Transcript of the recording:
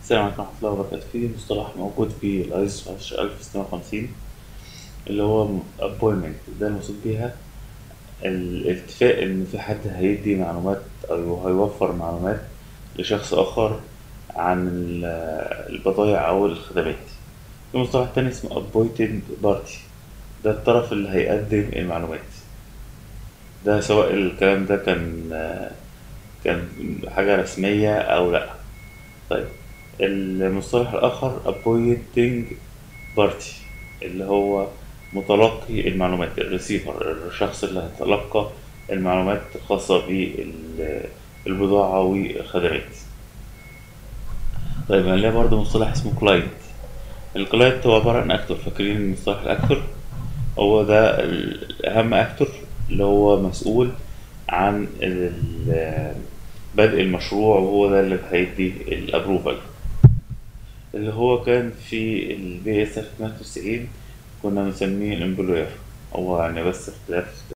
السلام عليكم ورحمة الله وبركاته في مصطلح موجود في الايس 17650 اللي هو appointment ده المقصود بيها الاتفاق ان في حد هيدي معلومات او هيوفر معلومات لشخص اخر عن ال- البضائع او الخدمات في مصطلح تاني اسمه appointed party ده الطرف اللي هيقدم المعلومات ده سواء الكلام ده كان كان حاجة رسمية أو لأ طيب المصطلح الآخر appointing party اللي هو متلقي المعلومات الريسيفر الشخص اللي هيتلقى المعلومات الخاصة بالبضاعة والخدمات طيب هنلاقي برضه مصطلح اسمه كلاينت الكلاينت هو عبارة عن أكتور فاكرين مصطلح الأكتور هو ده الأهم أكتور اللي هو مسؤول عن ال- بدء المشروع وهو ده اللي هيدي الابروفال اللي هو كان في البي اس 1990 كنا بنسميه الامبلوير هو يعني بس اختلاف